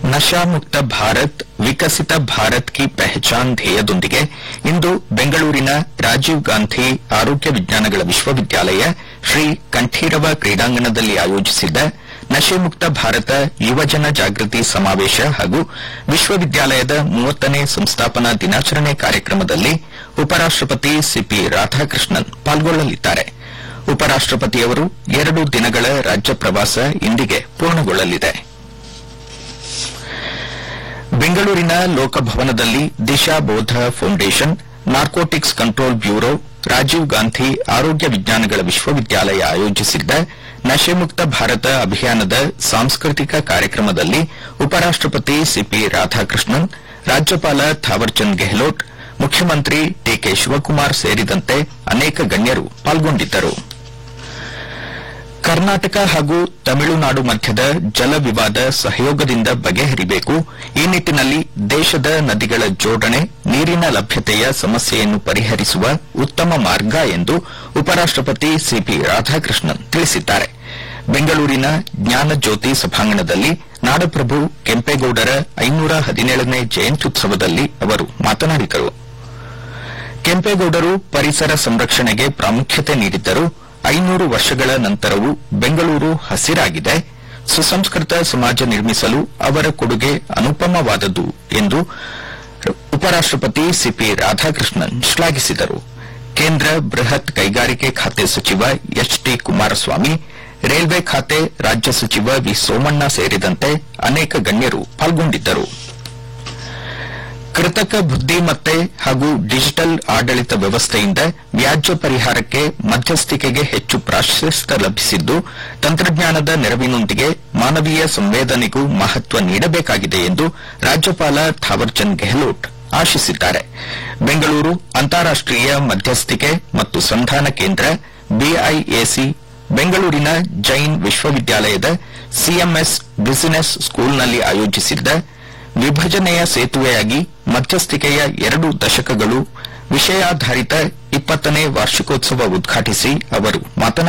ನಶಾ ಮುಕ್ತ ಭಾರತ್ ವಿಕಸಿತ ಭಾರತ್ ಕಿ ಪೆಹಚಾನ್ ಧ್ಯೇಯದೊಂದಿಗೆ ಇಂದು ಬೆಂಗಳೂರಿನ ರಾಜೀವ್ ಗಾಂಧಿ ಆರೋಗ್ಯ ವಿಜ್ಞಾನಗಳ ವಿಶ್ವವಿದ್ಯಾಲಯ ಶ್ರೀ ಕಂಠೀರವ ಕ್ರೀಡಾಂಗಣದಲ್ಲಿ ಆಯೋಜಿಸಿದ್ದ ನಶೆ ಮುಕ್ತ ಭಾರತ ಯುವಜನ ಜಾಗೃತಿ ಸಮಾವೇಶ ಹಾಗೂ ವಿಶ್ವವಿದ್ಯಾಲಯದ ಮೂವತ್ತನೇ ಸಂಸ್ಥಾಪನಾ ದಿನಾಚರಣೆ ಕಾರ್ಯಕ್ರಮದಲ್ಲಿ ಉಪರಾಷ್ಟಪತಿ ಸಿಪಿ ರಾಧಾಕೃಷ್ಣನ್ ಪಾಲ್ಗೊಳ್ಳಲಿದ್ದಾರೆ ಉಪರಾಷ್ಟಪತಿಯವರು ಎರಡು ದಿನಗಳ ರಾಜ್ಯ ಪ್ರವಾಸ ಇಂದಿಗೆ ಪೂರ್ಣಗೊಳ್ಳಲಿದೆ ಬೆಂಗಳೂರಿನ ಲೋಕಭವನದಲ್ಲಿ Disha Bodha foundation narcotics control bureau Rajiv Gandhi ಆರೋಗ್ಯ ವಿಜ್ಞಾನಗಳ ವಿಶ್ವವಿದ್ಯಾಲಯ ಆಯೋಜಿಸಿದ್ದ ನಶೆ ಮುಕ್ತ ಭಾರತ ಅಭಿಯಾನದ ಸಾಂಸ್ಕೃತಿಕ ಕಾರ್ಯಕ್ರಮದಲ್ಲಿ ಉಪರಾಷ್ಟಪತಿ ಸಿಪಿ ರಾಧಾಕೃಷ್ಣನ್ ರಾಜ್ಯಪಾಲ ಥಾವರ್ಚಂದ್ ಗೆಹ್ಲೋಟ್ ಮುಖ್ಯಮಂತ್ರಿ ಡಿಕೆ ಶಿವಕುಮಾರ್ ಸೇರಿದಂತೆ ಅನೇಕ ಗಣ್ಯರು ಪಾಲ್ಗೊಂಡಿದ್ದರು ಕರ್ನಾಟಕ ಹಾಗೂ ತಮಿಳುನಾಡು ಮಧ್ಯದ ಜಲ ವಿವಾದ ಸಹಯೋಗದಿಂದ ಬಗೆಹರಿಬೇಕು ಈ ನಿಟ್ಟಿನಲ್ಲಿ ದೇಶದ ನದಿಗಳ ಜೋಡಣೆ ನೀರಿನ ಲಭ್ಯತೆಯ ಸಮಸ್ಯೆಯನ್ನು ಪರಿಹರಿಸುವ ಉತ್ತಮ ಮಾರ್ಗ ಎಂದು ಉಪರಾಷ್ಟಪತಿ ಸಿಪಿ ರಾಧಾಕೃಷ್ಣನ್ ತಿಳಿಸಿದ್ದಾರೆ ಬೆಂಗಳೂರಿನ ಜ್ಞಾನಜ್ಯೋತಿ ಸಭಾಂಗಣದಲ್ಲಿ ನಾಡಪ್ರಭು ಕೆಂಪೇಗೌಡರ ಐನೂರ ಹದಿನೇಳನೇ ಜಯಂತ್ಯುತ್ಸವದಲ್ಲಿ ಅವರು ಮಾತನಾಡಿದರು ಕೆಂಪೇಗೌಡರು ಪರಿಸರ ಸಂರಕ್ಷಣೆಗೆ ಪ್ರಾಮುಖ್ಯತೆ ನೀಡಿದ್ದರು ಐನೂರು ವರ್ಷಗಳ ನಂತರವೂ ಬೆಂಗಳೂರು ಹಸಿರಾಗಿದೆ ಸುಸಂಸ್ಕೃತ ಸಮಾಜ ನಿರ್ಮಿಸಲು ಅವರ ಕೊಡುಗೆ ಅನುಪಮವಾದದ್ದು ಎಂದು ಉಪರಾಷ್ಟಪತಿ ಸಿಪಿ ರಾಧಾಕೃಷ್ಣನ್ ಶ್ಲಾಘಿಸಿದರು ಕೇಂದ್ರ ಬೃಹತ್ ಕೈಗಾರಿಕೆ ಖಾತೆ ಸಚಿವ ಎಚ್ ಟಿ ಕುಮಾರಸ್ವಾಮಿ ರೈಲ್ವೆ ಖಾತೆ ರಾಜ್ಯ ಸಚಿವ ವಿ ಸೋಮಣ್ಣ ಸೇರಿದಂತೆ ಅನೇಕ ಗಣ್ಯರು ಪಾಲ್ಗೊಂಡಿದ್ದರು ಕೃತಕ ಬುದ್ದಿಮತ್ತೆ ಹಾಗೂ ಡಿಜಿಟಲ್ ಆಡಳಿತ ವ್ಯವಸ್ಥೆಯಿಂದ ವ್ಯಾಜ್ಯ ಪರಿಹಾರಕ್ಕೆ ಮಧ್ಯಸ್ಥಿಕೆಗೆ ಹೆಚ್ಚು ಪ್ರಾಶಸ್ತ್ಯ ಲಭಿಸಿದ್ದು ತಂತ್ರಜ್ಞಾನದ ನೆರವಿನೊಂದಿಗೆ ಮಾನವೀಯ ಸಂವೇದನೆಗೂ ಮಹತ್ವ ನೀಡಬೇಕಾಗಿದೆ ಎಂದು ರಾಜ್ಯಪಾಲ ಥಾವರ್ಚಂದ್ ಗೆಹ್ಲೋಟ್ ಆಶಿಸಿದ್ದಾರೆ ಬೆಂಗಳೂರು ಅಂತಾರಾಷ್ಟೀಯ ಮಧ್ಯಸ್ಥಿಕೆ ಮತ್ತು ಸಂಧಾನ ಕೇಂದ್ರ ಬಿಐಎಸಿ ಬೆಂಗಳೂರಿನ ಜೈನ್ ವಿಶ್ವವಿದ್ಯಾಲಯದ ಸಿಎಂಎಸ್ ಬಿಸಿನೆಸ್ ಸ್ಕೂಲ್ನಲ್ಲಿ ಆಯೋಜಿಸಿದ್ದ ವಿಭಜನೆಯ ಸೇತುವೆಯಾಗಿ ಮಧ್ಯಸ್ಥಿಕೆಯ ಎರಡು ದಶಕಗಳು ವಿಷಯಾಧಾರಿತ ಇಪ್ಪತ್ತನೇ ವಾರ್ಷಿಕೋತ್ಸವ ಉದ್ಘಾಟಿಸಿ ಅವರು ಮಾತನಾಡಿದರು